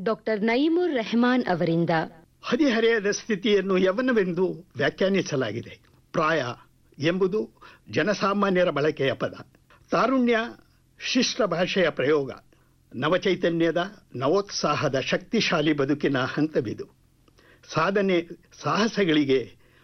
doctor ನಯೀಮುರ್ Rahman ಅವರಿಂದ ಹದಿಹರೆಯದ ಸ್ಥಿತಿಯನ್ನು ಯವನವೆಂದು ವ್ಯಾಖ್ಯಾನಿಸಲಾಗಿದೆ ಪ್ರಾಯ ಎಂಬುದು ಜನಸಾಮಾನ್ಯರ ಬಳಕೆಯ ಪದ ತಾರುಣ್ಯ ಶಿಷ್ಟ ಭಾಷೆಯ ಪ್ರಯೋಗ ನವಚೈತನ್ಯದ ನವೋತ್ಸಾಹದ ಶಕ್ತಿಶಾಲಿ ಬದುಕಿನ ಹಂತವಿದು ಸಾಧನೆ ಸಾಹಸಗಳಿಗೆ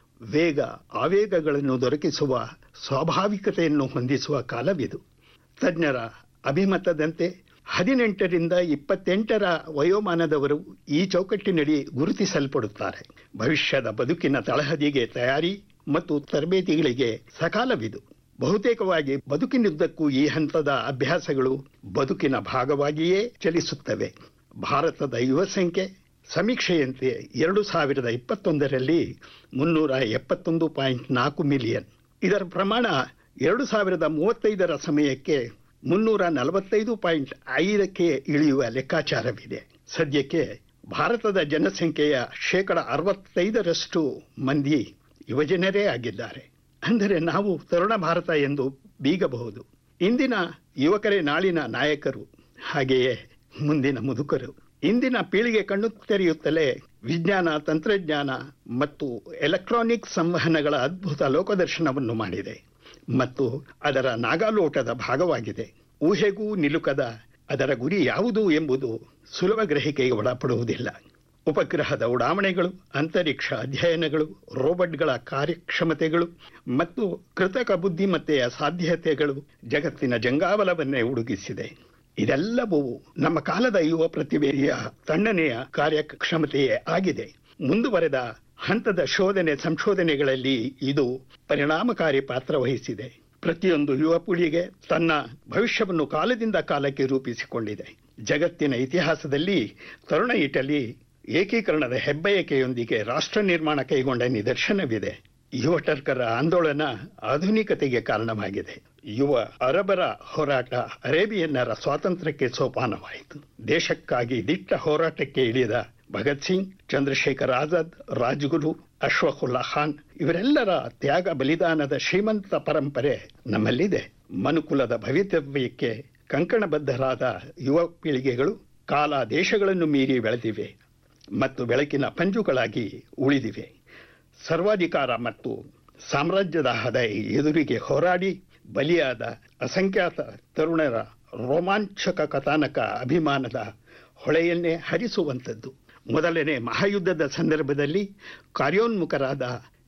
ವೇಗ ಆವೇಗಗಳನ್ನು ದೊರಕಿಸುವ ಸ್ವಾಭಾವಿಕತೆಯನ್ನು ಹೊಂದಿಸುವ ಕಾಲವಿದು ತಜ್ಞರ ಅಭಿಮತದಂತೆ ಹದಿನೆಂಟರಿಂದ ಇಪ್ಪತ್ತೆಂಟರ ವಯೋಮಾನದವರು ಈ ಚೌಕಟ್ಟಿನಡಿ ಗುರುತಿಸಲ್ಪಡುತ್ತಾರೆ ಭವಿಷ್ಯದ ಬದುಕಿನ ತಳಹದಿಗೆ ತಯಾರಿ ಮತ್ತು ತರಬೇತಿಗಳಿಗೆ ಸಕಾಲವಿದು ಬಹುತೇಕವಾಗಿ ಬದುಕಿನುದ್ದಕ್ಕೂ ಈ ಹಂತದ ಅಭ್ಯಾಸಗಳು ಬದುಕಿನ ಭಾಗವಾಗಿಯೇ ಚಲಿಸುತ್ತವೆ ಭಾರತದ ಯುವ ಸಂಖ್ಯೆ ಸಮೀಕ್ಷೆಯಂತೆ ಎರಡು ಸಾವಿರದ ಇಪ್ಪತ್ತೊಂದರಲ್ಲಿ ಮುನ್ನೂರ ಎಪ್ಪತ್ತೊಂದು ಪಾಯಿಂಟ್ ನಾಲ್ಕು ಮಿಲಿಯನ್ ಇದರ ಪ್ರಮಾಣ ಎರಡು ಸಾವಿರದ ಮೂವತ್ತೈದರ ಸಮಯಕ್ಕೆ ಮುನ್ನೂರ ನಲವತ್ತೈದು ಪಾಯಿಂಟ್ ಐದಕ್ಕೆ ಇಳಿಯುವ ಲೆಕ್ಕಾಚಾರವಿದೆ ಸದ್ಯಕ್ಕೆ ಭಾರತದ ಜನಸಂಖ್ಯೆಯ ಶೇಕಡ ಅರವತ್ತೈದರಷ್ಟು ಮಂದಿ ಯುವಜನರೇ ಆಗಿದ್ದಾರೆ ಅಂದರೆ ನಾವು ತರುಣ ಭಾರತ ಎಂದು ಬೀಗಬಹುದು ಇಂದಿನ ಯುವಕರೇ ನಾಳಿನ ನಾಯಕರು ಹಾಗೆಯೇ ಮುಂದಿನ ಮುದುಕರು ಇಂದಿನ ಪೀಳಿಗೆ ಕಣ್ಣು ತೆರೆಯುತ್ತಲೇ ವಿಜ್ಞಾನ ತಂತ್ರಜ್ಞಾನ ಮತ್ತು ಎಲೆಕ್ಟ್ರಾನಿಕ್ ಸಂವಹನಗಳ ಅದ್ಭುತ ಲೋಕದರ್ಶನವನ್ನು ಮಾಡಿದೆ ಮತ್ತು ಅದರ ನಾಗಾಲೋಟದ ಭಾಗವಾಗಿದೆ ಊಹೆಗೂ ನಿಲುಕದ ಅದರ ಗುರಿ ಯಾವುದು ಎಂಬುದು ಸುಲಭ ಗ್ರಹಿಕೆಗೆ ಒಳಪಡುವುದಿಲ್ಲ ಉಪಗ್ರಹದ ಉಡಾವಣೆಗಳು ಅಂತರಿಕ್ಷ ಅಧ್ಯಯನಗಳು ರೋಬೋಟ್ಗಳ ಕಾರ್ಯಕ್ಷಮತೆಗಳು ಮತ್ತು ಕೃತಕ ಬುದ್ಧಿಮತ್ತೆಯ ಸಾಧ್ಯತೆಗಳು ಜಗತ್ತಿನ ಜಂಗಾವಲವನ್ನೇ ಹುಡುಗಿಸಿದೆ ಇದೆಲ್ಲವೂ ನಮ್ಮ ಕಾಲದ ಯುವ ಪ್ರತಿಭೆಯ ತಣ್ಣನೆಯ ಕಾರ್ಯಕ್ಷಮತೆಯೇ ಆಗಿದೆ ಮುಂದುವರೆದ ಹಂತದ ಶೋಧನೆ ಸಂಶೋಧನೆಗಳಲ್ಲಿ ಇದು ಪರಿಣಾಮಕಾರಿ ಪಾತ್ರ ವಹಿಸಿದೆ ಪ್ರತಿಯೊಂದು ಯುವ ಪೀಳಿಗೆ ತನ್ನ ಭವಿಷ್ಯವನ್ನು ಕಾಲದಿಂದ ಕಾಲಕ್ಕೆ ರೂಪಿಸಿಕೊಂಡಿದೆ ಜಗತ್ತಿನ ಇತಿಹಾಸದಲ್ಲಿ ತರುಣ ಇಟಲಿ ಏಕೀಕರಣದ ಹೆಬ್ಬಯಕೆಯೊಂದಿಗೆ ರಾಷ್ಟ್ರ ನಿರ್ಮಾಣ ಕೈಗೊಂಡ ನಿದರ್ಶನವಿದೆ ಯುವ ಟರ್ಕರ ಆಂದೋಲನ ಆಧುನಿಕತೆಗೆ ಕಾರಣವಾಗಿದೆ ಯುವ ಅರಬರ ಹೋರಾಟ ಅರೇಬಿಯನ್ನರ ಸ್ವಾತಂತ್ರ್ಯಕ್ಕೆ ಸೋಪಾನವಾಯಿತು ದೇಶಕ್ಕಾಗಿ ದಿಟ್ಟ ಹೋರಾಟಕ್ಕೆ ಇಳಿದ ಭಗತ್ ಸಿಂಗ್ ಚಂದ್ರಶೇಖರ್ ಆಜಾದ್ ರಾಜ್ಗುರು ಅಶ್ವಫುಲ್ಲಾ ಖಾನ್ ಇವರೆಲ್ಲರ ತ್ಯಾಗ ಬಲಿದಾನದ ಶ್ರೀಮಂತ ಪರಂಪರೆ ನಮ್ಮಲ್ಲಿದೆ ಮನುಕುಲದ ಭವಿತವ್ಯಕ್ಕೆ ಕಂಕಣಬದ್ಧರಾದ ಯುವ ಪೀಳಿಗೆಗಳು ಕಾಲ ದೇಶಗಳನ್ನು ಮೀರಿ ಬೆಳೆದಿವೆ ಮತ್ತು ಬೆಳಕಿನ ಪಂಜುಗಳಾಗಿ ಉಳಿದಿವೆ ಸರ್ವಾಧಿಕಾರ ಮತ್ತು ಸಾಮ್ರಾಜ್ಯದಾಹದ ಎದುರಿಗೆ ಹೋರಾಡಿ ಬಲಿಯಾದ ಅಸಂಖ್ಯಾತ ತರುಣರ ರೋಮಾಂಚಕ ಕಥಾನಕ ಅಭಿಮಾನದ ಹೊಳೆಯನ್ನೇ ಹರಿಸುವಂಥದ್ದು ಮೊದಲನೇ ಮಹಾಯುದ್ಧದ ಸಂದರ್ಭದಲ್ಲಿ ಕಾರ್ಯೋನ್ಮುಖರಾದ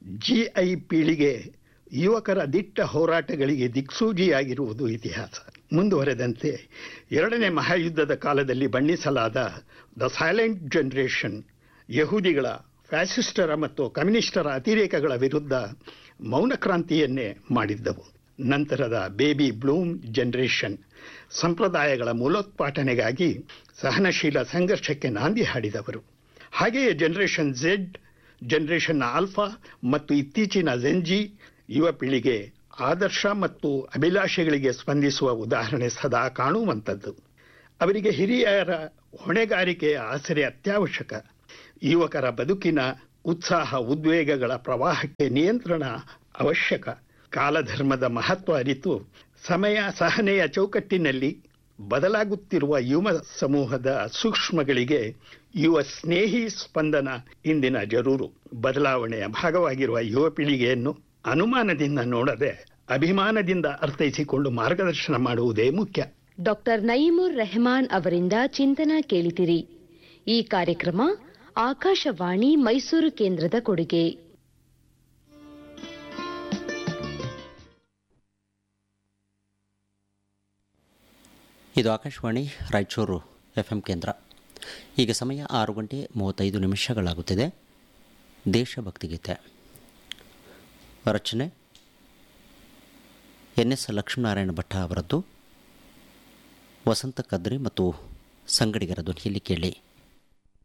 ಜಿಐ ಪೀಳಿಗೆ ಯುವಕರ ದಿಟ್ಟ ಹೋರಾಟಗಳಿಗೆ ದಿಕ್ಸೂಜಿಯಾಗಿರುವುದು ಇತಿಹಾಸ ಮುಂದುವರೆದಂತೆ ಎರಡನೇ ಮಹಾಯುದ್ಧದ ಕಾಲದಲ್ಲಿ ಬಣ್ಣಿಸಲಾದ ದ ಸೈಲೆಂಟ್ ಜನರೇಷನ್ ಯಹೂದಿಗಳ ಫ್ಯಾಸಿಸ್ಟರ ಮತ್ತು ಕಮ್ಯುನಿಸ್ಟರ ಅತಿರೇಕಗಳ ವಿರುದ್ಧ ಮೌನ ಕ್ರಾಂತಿಯನ್ನೇ ಮಾಡಿದ್ದವು ನಂತರದ ಬೇಬಿ ಬ್ಲೂಮ್ ಜನರೇಷನ್ ಸಂಪ್ರದಾಯಗಳ ಮೂಲೋತ್ಪಾಟನೆಗಾಗಿ ಸಹನಶೀಲ ಸಂಘರ್ಷಕ್ಕೆ ನಾಂದಿ ಹಾಡಿದವರು ಹಾಗೆಯೇ ಜನರೇಷನ್ ಝೆಡ್ ಜನರೇಷನ್ ಆಲ್ಫಾ ಮತ್ತು ಇತ್ತೀಚಿನ ಜೆನ್ಜಿ ಯುವ ಪೀಳಿಗೆ ಆದರ್ಶ ಮತ್ತು ಅಭಿಲಾಷೆಗಳಿಗೆ ಸ್ಪಂದಿಸುವ ಉದಾಹರಣೆ ಸದಾ ಕಾಣುವಂಥದ್ದು ಅವರಿಗೆ ಹಿರಿಯರ ಹೊಣೆಗಾರಿಕೆಯ ಆಸರೆ ಅತ್ಯವಶ್ಯಕ ಯುವಕರ ಬದುಕಿನ ಉತ್ಸಾಹ ಉದ್ವೇಗಗಳ ಪ್ರವಾಹಕ್ಕೆ ನಿಯಂತ್ರಣ ಅವಶ್ಯಕ ಕಾಲಧರ್ಮದ ಮಹತ್ವ ಅರಿತು ಸಮಯ ಸಹನೆಯ ಚೌಕಟ್ಟಿನಲ್ಲಿ ಬದಲಾಗುತ್ತಿರುವ ಯುವ ಸಮೂಹದ ಸೂಕ್ಷ್ಮಗಳಿಗೆ ಯುವ ಸ್ನೇಹಿ ಸ್ಪಂದನ ಇಂದಿನ ಜರೂರು ಬದಲಾವಣೆಯ ಭಾಗವಾಗಿರುವ ಯುವ ಪೀಳಿಗೆಯನ್ನು ಅನುಮಾನದಿಂದ ನೋಡದೆ ಅಭಿಮಾನದಿಂದ ಅರ್ಥೈಸಿಕೊಂಡು ಮಾರ್ಗದರ್ಶನ ಮಾಡುವುದೇ ಮುಖ್ಯ ಡಾಕ್ಟರ್ ನಯೀಮುರ್ ರೆಹಮಾನ್ ಅವರಿಂದ ಚಿಂತನ ಕೇಳಿದಿರಿ ಈ ಕಾರ್ಯಕ್ರಮ ಆಕಾಶವಾಣಿ ಮೈಸೂರು ಕೇಂದ್ರದ ಕೊಡುಗೆ ಇದು ಆಕಾಶವಾಣಿ ರಾಯಚೂರು ಎಫ್ ಎಂ ಕೇಂದ್ರ ಈಗ ಸಮಯ ಆರು ಗಂಟೆ ಮೂವತ್ತೈದು ನಿಮಿಷಗಳಾಗುತ್ತಿದೆ ದೇಶಭಕ್ತಿ ಗೀತೆ ರಚನೆ ಎನ್ ಎಸ್ ಲಕ್ಷ್ಮೀನಾರಾಯಣ ಭಟ್ಟ ಅವರದ್ದು ವಸಂತ ಕದ್ರಿ ಮತ್ತು ಸಂಗಡಿಗರ ಧ್ವನಿಯಲ್ಲಿ ಕೇಳಿ